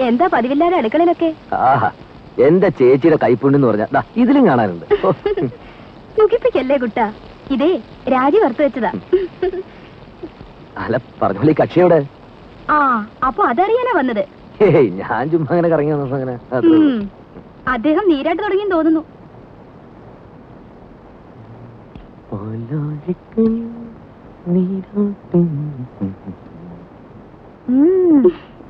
എന്താ പതിവില്ലാതെ അടുക്കളയിലൊക്കെ ആഹാ എന്റെ ചേച്ചിയുടെ കൈപ്പുണ്ടെന്ന് പറഞ്ഞാ ദാ ഇതിലും കാണാനുണ്ട് ഓ, സുഖിപ്പിക്കല്ലേ കുട്ട ഇതേ രാജി വറുത്ത് വെച്ചതാ അല്ല പറഞ്ഞോളി കക്ഷിയോടെ ആ അപ്പൊ അതറിയാനാ വന്നത് ഹേയ് ഞാൻ ചുമ്മാ അങ്ങനെ കറങ്ങി വന്നപ്പോ അങ്ങനെ അത്രേ ഉള്ളൂ. ഉം. അദ്ദേഹം നീരാട്ട് തുടങ്ങിയെന്ന് തോന്നുന്നു പാലാഴിക്കൽ നീരാട്ടും. ഉം.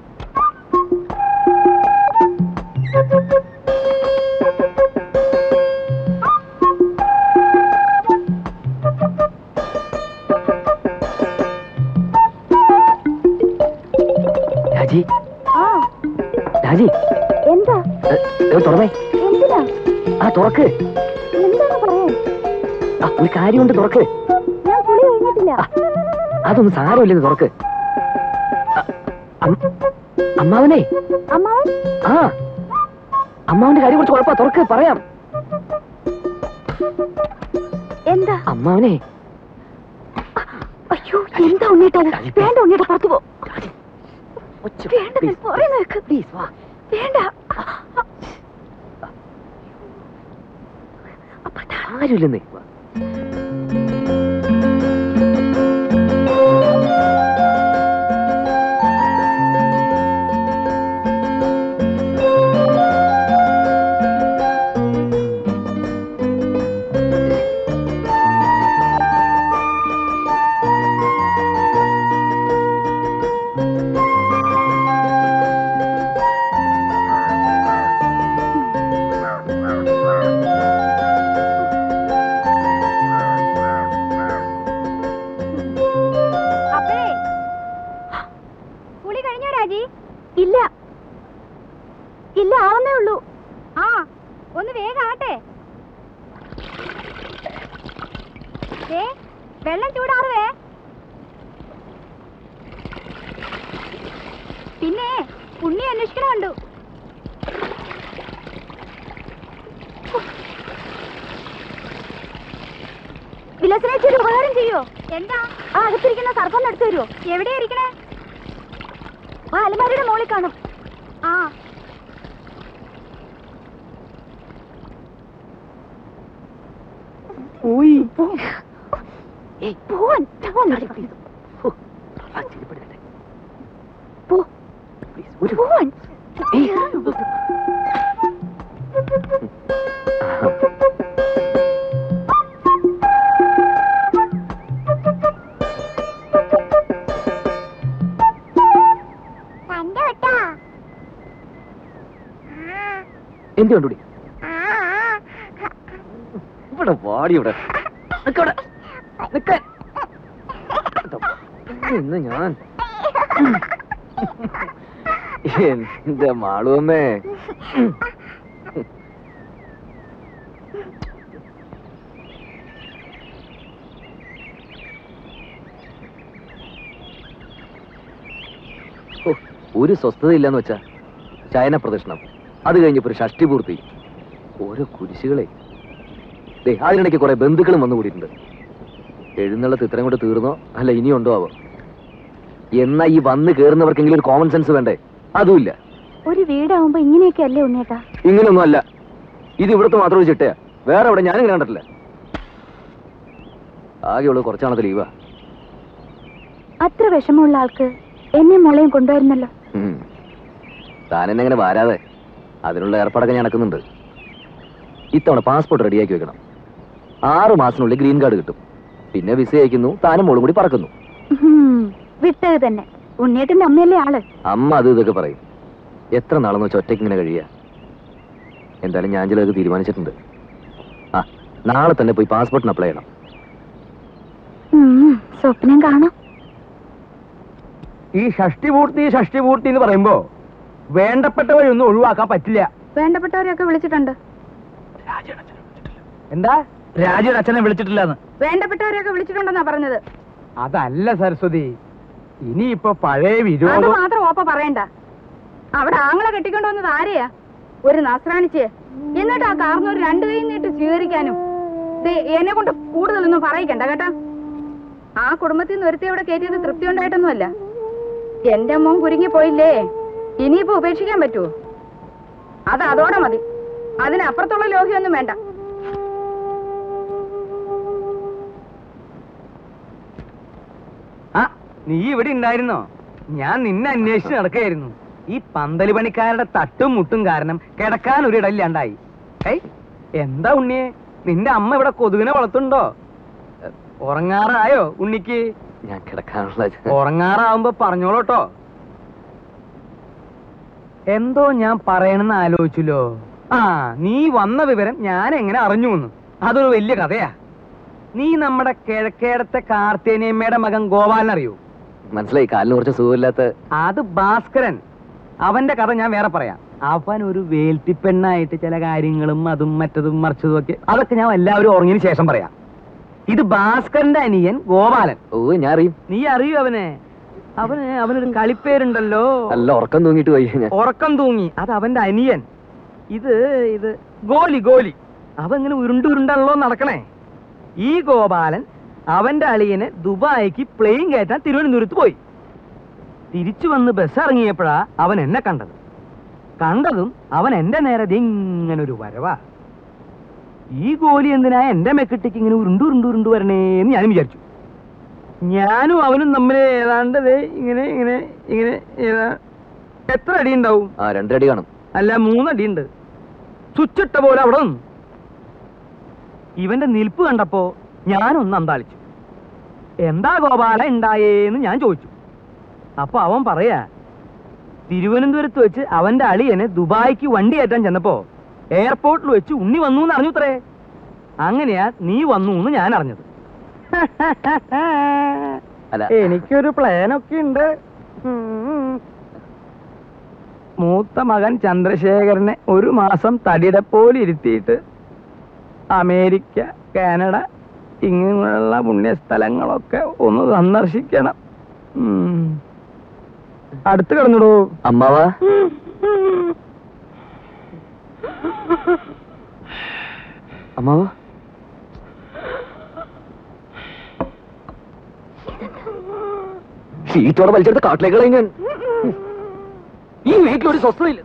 രാജി ആ രാജി എന്താ ഏ, ഏ, തുറന്നേ എന്തിനാ ആ തുറക്ക് എന്താണ് പറയാൻ ആ ഒരു കാര്യമുണ്ട് തുറക്ക് ഞാൻ പുളി കഴിഞ്ഞിട്ടില്ല ആ, അതൊന്നും സാരമില്ലെന്ന് തുറക്ക് അ- അം- അമ്മാവനെ അമ്മാവൻ ആ അമ്മാവന്റെ കാര്യം കുറച്ച് കുഴപ്പ തുറക്ക് പറയാം എന്താ അമ്മാവനെ അയ്യോ എന്താ ഉണ്ണീട്ടത് വേണ്ട ഉണ്ണീട്ട പുറത്തു പോ വേണ്ട ഞാൻ പറയുന്ന കേക്ക്. പ്ലീസ് വാ വേണ്ട ആരുമില്ലെന്നേ വാ. അപ്പേ കുളി കഴിഞ്ഞോ രാജി ഇല്ല ഇല്ല ആവുന്നേ ഉള്ളൂ ആ ഒന്ന് വേഗം ആട്ടെ ദേ, വെള്ളം ചൂടാറുവേ പിന്നെ ഉണ്ണി അന്വേഷിക്കണമുണ്ട് വിലസനേച്ചി ഒരു ഉപകാരം ചെയ്യോ എന്താ ആ അകത്തിരിക്കുന്ന സർപ്പം എടുത്തു തരുമോ എവിടെയാ ഇരിക്കണേ ആ അലമാരിയുടെ മുകളിൽ കാണും ആ ഏയ്, പോവാൻ പോവാൻ ഹോ, ആ ചെരുപ്പെടുക്കട്ടെ. പോ പ്ലീസ്, ഒരു പോവാൻ ഏയ്. എന്ത് കണ്ടുപിടി ഇവിടെ വാടി ഇവിടെ നിക്കവിടെ നിക്കാൻ ഇന്ന് ഞാൻ എന്റെ മാളുവമ്മേ ഹോ, ഒരു സ്വസ്ഥത ഇല്ലെന്ന് വെച്ചാ ശയന പ്രദക്ഷിണം അത് കഴിഞ്ഞപ്പോ ഒരു ഷഷ്ടി പൂർത്തി ഓരോ കുരിശുകളെ ദേ അതിനിടയ്ക്ക് കുറെ ബന്ധുക്കളും വന്നു കൂടിയിട്ടുണ്ട് എഴുന്നള്ളത്ത് ഇത്രയും കൊണ്ട് തീർന്നോ അല്ല ഇനിയുണ്ടോ ആവോ എന്നാ ഈ വന്ന് കേറുന്നവർക്കെങ്കിലും ഒരു കോമൺ സെൻസ് വേണ്ടേ അതുമില്ല ഒരു വീടാവുമ്പോ ഇങ്ങനെയൊക്കെ അല്ലേ ഉണ്ണേട്ടാ ഇങ്ങനെയൊന്നും അല്ല ഇത് ഇവിടുത്തെ മാത്രം ഒരു ചിട്ടയാ വേറെ എവിടെ ഞാനിങ്ങനെ കണ്ടിട്ടില്ല ആകെയുള്ളത് കുറച്ചാണത് ലീവാ അത്ര വിഷമമുള്ള ആൾക്ക് എന്നെ മോളെയും കൊണ്ടുവരുന്നല്ലോ ഉം. താൻ എന്നെ അങ്ങനെ വാരാതെ അതിനുള്ള ഏർപ്പാടൊക്കെ ഞാൻ നടക്കുന്നുണ്ട് ഇത്തവണ പാസ്പോർട്ട് റെഡിയാക്കി വെക്കണം ആറു മാസത്തിനുള്ളിൽ ഗ്രീൻ കാർഡ് കിട്ടും പിന്നെ വിസ അയക്കുന്നു താനും മോളും കൂടി പറക്കുന്നു ഹും, വിട്ടത് തന്നെ ഉണ്ണിയേട്ടന്റെ അമ്മയല്ലേ ആള് അമ്മ അത് ഇതൊക്കെ പറയും എത്ര നാളെന്ന് വെച്ചാൽ ഒറ്റയ്ക്ക് ഇങ്ങനെ കഴിയുക എന്തായാലും ഞാൻ ചിലതൊക്കെ തീരുമാനിച്ചിട്ടുണ്ട് ആ നാളെ തന്നെ പോയി പാസ്പോർട്ടിന് അപ്ലൈ ചെയ്യണം ഉം, സ്വപ്നം കാണാം ഈ ഷഷ്ടിപൂർത്തി ഷഷ്ടിപൂർത്തി എന്ന് പറയുമ്പോ വേണ്ടപ്പെട്ടവരൊന്നും ഒഴിവാക്കാൻ പറ്റില്ല വേണ്ടപ്പെട്ടവരെയൊക്കെ വിളിച്ചിട്ടുണ്ട് എന്താ രാജയുടെ അച്ഛനെ വിളിച്ചിട്ടില്ലെന്ന് വേണ്ടപ്പെട്ടവരെയൊക്കെ വിളിച്ചിട്ടുണ്ടെന്നാ പറഞ്ഞത് അതല്ല സരസ്വതി ഇനിയിപ്പോ പഴയ അത് വിരോധം മാത്രം ഓപ്പ പറയണ്ട അവിടെ ആങ്ങളെ കെട്ടിക്കൊണ്ടു വന്നത് ആരെയാ ഒരു നസ്രാണിച്ച് എന്നിട്ട് ആ കാർന്നൂർ രണ്ടു കൈ നീട്ട് സ്വീകരിക്കാനും ദേ, എന്നെ കൊണ്ട് കൂടുതലൊന്നും പറയിക്കണ്ട കേട്ടാ ആ കുടുംബത്തിൽ നിന്ന് ഒരുത്തി അവിടെ കയറ്റിയത് തൃപ്തി ഉണ്ടായിട്ടൊന്നുമല്ല എന്റെ മോൻ കുരുങ്ങി പോയില്ലേ ഇനിയിപ്പോ ഉപേക്ഷിക്കാൻ പറ്റുമോ അത് അതോടെ മതി അതിനപ്പുറത്തുള്ള ലോഹ്യൊന്നും വേണ്ട ആ നീ ഇവിടെ ഉണ്ടായിരുന്നോ ഞാൻ നിന്നെ അന്വേഷിച്ച് നടക്കുകയായിരുന്നു ഈ പന്തല് പണിക്കാരുടെ തട്ടും മുട്ടും കാരണം കിടക്കാൻ ഒരു ഇടയില്ലാണ്ടായി ഏയ് എന്താ ഉണ്ണിയെ നിന്റെ അമ്മ ഇവിടെ കൊതുകിനെ വളർത്തുണ്ടോ എ, ഉറങ്ങാറായോ ഉണ്ണിക്ക് ഞാൻ കിടക്കാനുള്ള ഉറങ്ങാറാവുമ്പോ പറഞ്ഞോളൂട്ടോ എന്തോ ഞാൻ പറയണെന്ന് ആലോചിച്ചല്ലോ ആ നീ വന്ന വിവരം ഞാൻ എങ്ങനെ അറിഞ്ഞു എന്ന് അതൊരു വലിയ കഥയാ നീ നമ്മുടെ കിഴക്കേടത്തെ കാർത്തേനിയമ്മയുടെ മകൻ ഗോപാലൻ അറിയൂ മനസ്സിലായി കാലിന് കുറച്ച് സുഖമില്ലാത്ത അത് ഭാസ്കരൻ അവന്റെ കഥ ഞാൻ വേറെ പറയാം അവൻ ഒരു വേൽത്തിപ്പെണ്ണായിട്ട് ചില കാര്യങ്ങളും അതും മറ്റതും മറിച്ചതും ഒക്കെ അതൊക്കെ ഞാൻ എല്ലാവരും ഉറങ്ങിയതിന് ശേഷം പറയാം ഇത് ഭാസ്കരന്റെ അനിയൻ ഗോപാലൻ ഓ ഞാൻ അറിയും നീ അറിയൂ അവനെ അവന് അവനൊരു കളിപ്പേരുണ്ടല്ലോ നല്ല ഉറക്കം തൂങ്ങിയിട്ട് പോയി ഞാൻ ഉറക്കം തൂങ്ങി അത് അവന്റെ അനിയൻ ഇത് ഇത് ഗോലി ഗോലി അവ ഇങ്ങനെ ഉരുണ്ട് ഉരുണ്ടല്ലോ നടക്കണേ ഈ ഗോപാലൻ അവന്റെ അളിയനെ ദുബായിക്ക് പ്ലെയിൻ കയറ്റാൻ തിരുവനന്തപുരത്ത് പോയി തിരിച്ചു വന്ന് ബസ് ഇറങ്ങിയപ്പോഴാ അവൻ എന്നെ കണ്ടത് കണ്ടതും അവൻ എന്റെ നേരെ ദേ ഇങ്ങനെ ഒരു വരവാ ഈ ഗോലി എന്തിനാ എന്റെ മെക്കിട്ടേക്ക് ഇങ്ങനെ ഉരുണ്ടു ഉരുണ്ടു ഉരുണ്ടു വരണേന്ന് ഞാനും വിചാരിച്ചു ഞാനും അവനും തമ്മിൽ ഏതാണ്ട് ദേ ഇങ്ങനെ ഇങ്ങനെ ഇങ്ങനെ ഏതാ- എത്ര അടി ഉണ്ടാവും ആ രണ്ടരടി കാണും അല്ല മൂന്നടി ഉണ്ട് സ്വിച്ചിട്ട പോലെ അവിടെ നിന്നു ഇവന്റെ നിൽപ്പ് കണ്ടപ്പോ ഞാനൊന്ന് അന്താളിച്ചു എന്താ ഗോപാല ഉണ്ടായേന്ന് ഞാൻ ചോദിച്ചു അപ്പൊ അവൻ പറയാ തിരുവനന്തപുരത്ത് വെച്ച് അവന്റെ അളിയനെ ദുബായിക്ക് വണ്ടി കയറ്റാൻ ചെന്നപ്പോ എയർപോർട്ടിൽ വെച്ച് ഉണ്ണി വന്നു എന്ന് അറിഞ്ഞുത്രേ അങ്ങനെയാ നീ വന്നു എന്ന് ഞാൻ അറിഞ്ഞത് അല്ല എനിക്കൊരു പ്ലാനൊക്കെ ഉണ്ട് ഉം. മൂത്ത മകൻ ചന്ദ്രശേഖരനെ ഒരു മാസം തടിയുടെ പോലെ ഇരുത്തിയിട്ട് അമേരിക്ക കാനഡ ഇങ്ങനെയുള്ള പുണ്യസ്ഥലങ്ങളൊക്കെ ഒന്ന് സന്ദർശിക്കണം ഉം. അടുത്ത് കിടന്നിടൂ അമ്മാവാ അമ്മാവാ ഷീറ്റോടെ വലിച്ചെടുത്ത് കാട്ടിലേക്ക് കളയും ഞാൻ ഈ വീട്ടിലൊരു സ്വസ്ഥതയില്ല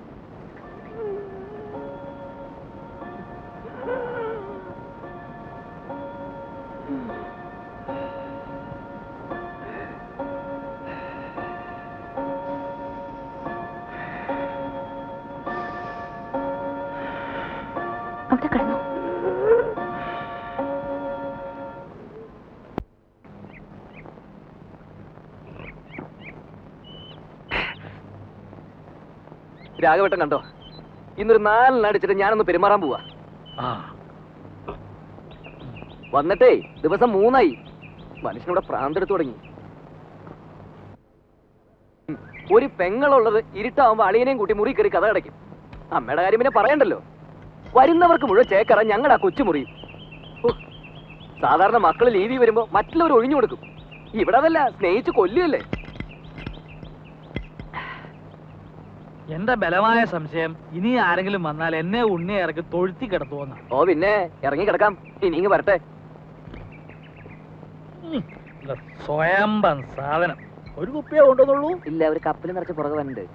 അവിടെ കിടന്നു രാഘവട്ടം കണ്ടോ ഇന്നൊരു നാലെണ്ണം അടിച്ചിട്ട് ഞാനൊന്ന് പെരുമാറാൻ പോവാ വന്നിട്ടേ ദിവസം മൂന്നായി മനുഷ്യനിവിടെ പ്രാന്തെടുത്തു തുടങ്ങി ഉം. ഒരു പെങ്ങളുള്ളത് ഇരുട്ടാവുമ്പോ അളിയനെയും കൂട്ടി മുറി കയറി കഥ അടയ്ക്കും അമ്മയുടെ കാര്യം പിന്നെ പറയണ്ടല്ലോ വരുന്നവർക്ക് മുഴുവൻ ചേക്കറ ഞങ്ങളുടെ ആ കൊച്ചുമുറി ഓ, സാധാരണ മക്കൾ ലീവി വരുമ്പോ മറ്റുള്ളവർ ഒഴിഞ്ഞു കൊടുക്കും ഇവിടെ അതല്ല സ്നേഹിച്ച് കൊല്ലുകയല്ലേ എന്റെ ബലമായ സംശയം ഇനി ആരെങ്കിലും വന്നാൽ എന്നെ ഉണ്ണി ഇറക്കി തൊഴുത്തി കിടത്തുവന്ന ഓ പിന്നെ ഇറങ്ങി കിടക്കാം ഇനി ഇങ്ങ് വരട്ടെ സ്വയംബൻ സാധനം ഒരു കുപ്പിയെ കൊണ്ടുവന്നുള്ളൂ ഇല്ല ഒരു കപ്പിൽ നിറച്ച് പുറകെ വന്നിട്ട്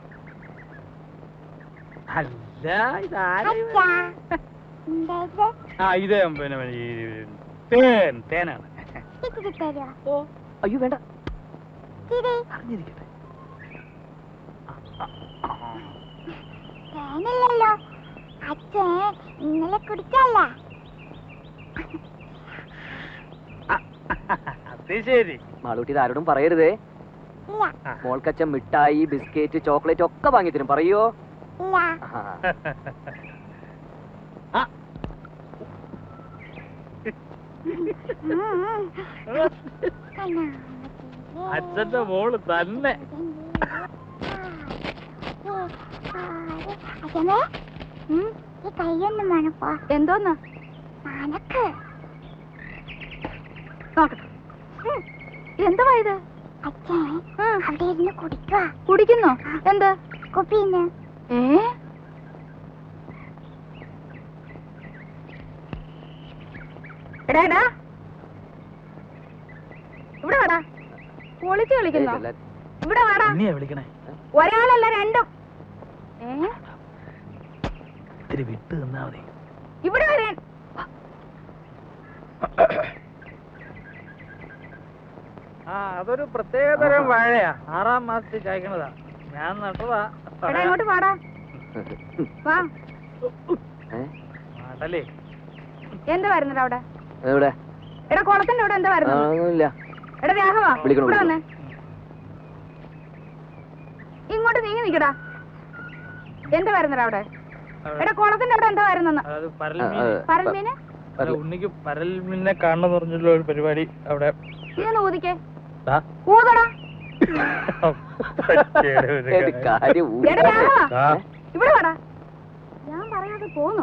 അല്ല ഇതാരാ ഇത്? ആ ഇത് പിന്നെ ഈ തേൻ തേനാണ് ഓ അയ്യോ വേണ്ട അറിഞ്ഞിരിക്കട്ടെ തേനല്ലല്ലോ അച്ഛൻ ഇന്നലെ കുടിച്ചല്ല അത് ശരി മാളൂട്ടി ഇത് ആരോടും പറയരുതേ ഇല്ല മോൾക്കച്ചൻ മിഠായി ബിസ്ക്കറ്റ് ചോക്ലേറ്റ് ഒക്കെ വാങ്ങി തരും പറയോ ഇല്ല ആഹാ. അച്ഛന്റെ മോള് തന്നെ അച്ഛനെ ഈ കൈയൊന്നും വേണപ്പോ എന്തോന്നാ മനക്ക് നോക്കട്ടെ ഉം. എന്തുവാ ഇത് അച്ഛൻ അവിടെ ഇരുന്ന് കുടിക്കുക കുടിക്കുന്നോ എന്ത് കുപ്പിന്ന് ഏ എടാ എടാ ഇവിടെ വാടാ പൊളിച്ച് കളിക്കുന്നോ ഏയ്, ഇവിടെ വാടാ ഉണ്ണിയെ വിളിക്കണേ ഒരാളല്ല രണ്ടും ഏ ഇത്തിരി വിട്ട് നിന്നാ മതി ഇവിടെ വരാൻ ആ അതൊരു പ്രത്യേകതരം വാഴയാ ആറാം മാസത്തിൽ കായ്ക്കണതാ ഞാൻ നട്ടതാ എടാ ഇങ്ങോട്ട് വാടാ വാ ഏ? നാട്ടല്ലേ എന്താ വരുന്നത് അവിടെ എവിടെ എടാ കുളത്തിന്റെ അവിടെ എന്താ ആ, വരുന്നത് ഒന്നുമില്ല എടാ രാഘവ വിളിക്കണം, ഇവിടെ വിളിക്കണം. വന്നേ ഇങ്ങോട്ട് നീങ്ങി നിക്കടാ എന്താ വരുന്നത് അവിടെ എടാ കുളത്തിന്റെ അവിടെ എന്താ വരുന്നെന്ന് അതായത് ആ, പരൽമീൻ ആ, പരൽമീന് അല്ല, ഉണ്ണിക്ക് പരൽമീനെ കാണണം പറഞ്ഞുള്ള ഒരു പരിപാടി അവിടെ ഇതൊന്ന് ഊതിക്കേ ദാ. ഊതടാ ഒരു കാര്യം ഊ- എടാ രാഘവ ദാ. ഇവിടെ വാടാ ഞാൻ പറയാതെ പോന്നു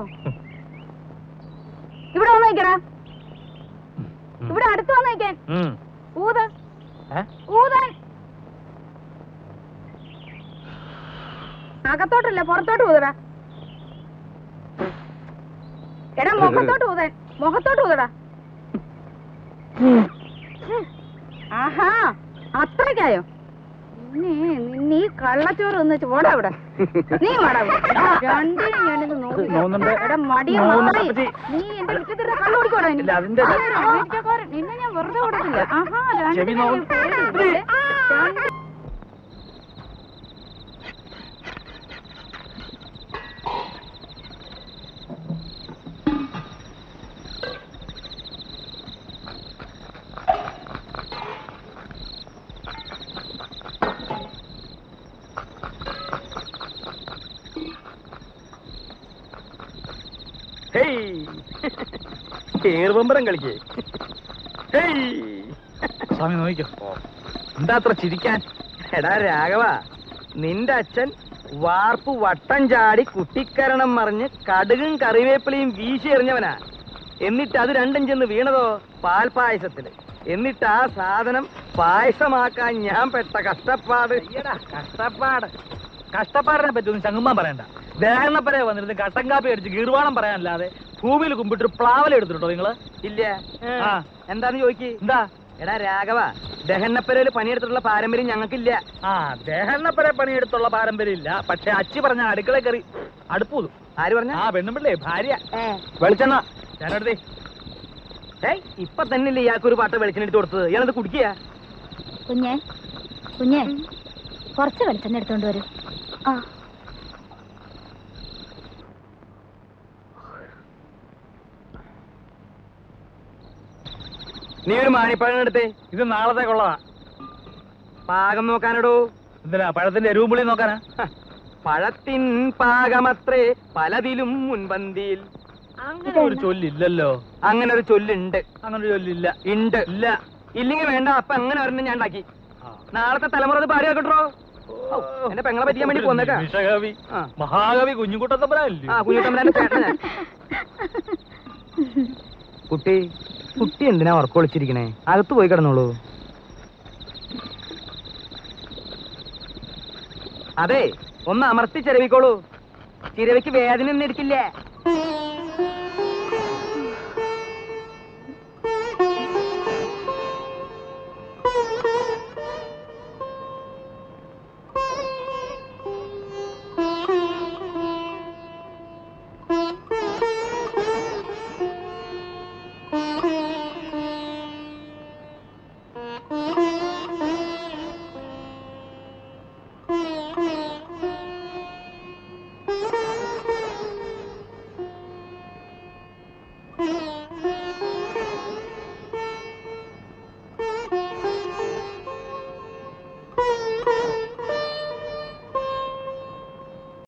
ഇവിടെ വന്ന് നിക്കടാ ഇവിടെ അടുത്ത് വന്ന് നിക്കാൻ ഉം. ഊത് ഏ? ഊതാൻ അകത്തോട്ടല്ല പുറത്തോട്ട് ഊതടാ എടാ മുഖത്തോട്ട് ഊതാൻ മുഖത്തോട്ട് ഊതടാ ആഹാ അത്രയ്ക്കായോ നിന്നെ നിന്നെ ഈ കള്ളച്ചോറ് ഒന്ന് ചോടാ ഇവിടെ നീ വാടാ ഇവിടെ. രണ്ടിനും ഞാനിത് നോക്കി നോന്നുണ്ട്. എടാ മടിയ നോന്നുണ്ട് മാറി. അപ്പച്ചി. നീ എന്റെ മുറ്റത്തിരുന്ന് കള്ളു കുടിക്കോടാ ഇനി. ഇല്ല, അതിന്റെ ആ, ഒരു അമേരിക്കക്കാരൻ. നിന്നെ ഞാൻ വെറുതെ വിടത്തില്ല ആഹാ ചെവി രണ്ടിനും നോവും. പേടി. രണ്ട് ഹേയ് ഏറുപമ്പരം കളിക്കേ ഹേയ് സ്വാമി നോക്കിക്കോ എന്താ അത്ര ചിരിക്കാൻ എടാ രാഘവ നിന്റെ അച്ഛൻ വാർപ്പ് വട്ടം ചാടി കുട്ടിക്കരണം മറിഞ്ഞ് കടുകും കറിവേപ്പിലയും വീശി എറിഞ്ഞവനാ എന്നിട്ട് അത് രണ്ടും ചെന്ന് വീണതോ പാൽപായസത്തില് എന്നിട്ട് ആ സാധനം പായസമാക്കാൻ ഞാൻ പെട്ട കഷ്ടപ്പാട് അയ്യടാ കഷ്ടപ്പാട് കഷ്ടപ്പാടിനെ പറ്റി ഒന്നും ചങ്ങുമ്പാൻ പറയണ്ട ദേഹണപ്പരെ വന്നിരുന്ന് കട്ടൻ കാപ്പി അടിച്ച് ഗീർവാണം പറയാനല്ലാതെ ഭൂമിയിൽ കുമ്പിട്ട് പ്ലാവല എടുത്തിട്ടോ നിങ്ങള് ഇല്ല ആ. എന്താന്ന് ചോദിക്ക് എന്താ എടാ രാഘവ ദഹന്നപ്പരയില് പണിയെടുത്തിട്ടുള്ള പാരമ്പര്യം ഞങ്ങൾക്കില്ല ആ ദേഹണ്ണപ്പരെ പണിയെടുത്തുള്ള പാരമ്പര്യം ഇല്ല പക്ഷെ അച്ചി പറഞ്ഞ അടുക്കള കയറി അടുപ്പൂതും ആര് പറഞ്ഞ ആ പെണ്ണുമ്പിള്ളേ ഭാര്യ വെളിച്ചെണ്ണ ഞാനെടുത്തേ ഏയ് ഇപ്പൊ തന്നെയല്ലേ ഇയാൾക്കൊരു പാട്ട വെളിച്ചെണ്ണ എടുത്ത് കൊടുത്തത് ഇയാളത് കുടിക്കുക കുഞ്ഞെ കുഞ്ഞെ കുറച്ച് വെളിച്ചെണ്ണ എടുത്തോണ്ട് വരൂ ആ നീ ഒരു മാണിപ്പഴം എടുത്തേ ഇത് നാളത്തേക്കുള്ളതാ പാകം നോക്കാനടോ എന്തിനാ പഴത്തിന്റെ എരിവും പുളിയും നോക്കാനാ ഹ, പഴത്തിൻ പാകമത്രേ പലതിലും മുൻപന്തിയിൽ അങ്ങനെ ഒരു ചൊല്ലില്ലല്ലോ അങ്ങനെ ഒരു ചൊല്ലുണ്ട് അങ്ങനെ ഒരു ചൊല്ലില്ല ഉണ്ട് ഇല്ല ഇല്ലെങ്കിൽ വേണ്ട അപ്പൊ അങ്ങനെ ഒരെണ്ണം ഞാൻ ഉണ്ടാക്കി നാളത്തെ തലമുറ അത് ഭാര്യ കേട്ടോ എന്റെ പെങ്ങളെ പറ്റിക്കാൻ വേണ്ടി പോന്നേക്കാ നിമിഷകവി ആ. മഹാകവി കുഞ്ഞുകുട്ടത്തമ്പരല്ലേ ആ കുഞ്ഞുത്തമ്പരാന്റെ ചേട്ടനാ ഞാൻ. കുട്ടി കുട്ടി എന്തിനാ ഉറക്കം ഒളിച്ചിരിക്കണേ അകത്ത് പോയി കിടന്നോളൂ അതെ ഒന്ന് അമർത്തി ചിരവിക്കോളൂ ചിരവിക്ക് വേദന ഒന്നും എടുക്കില്ലേ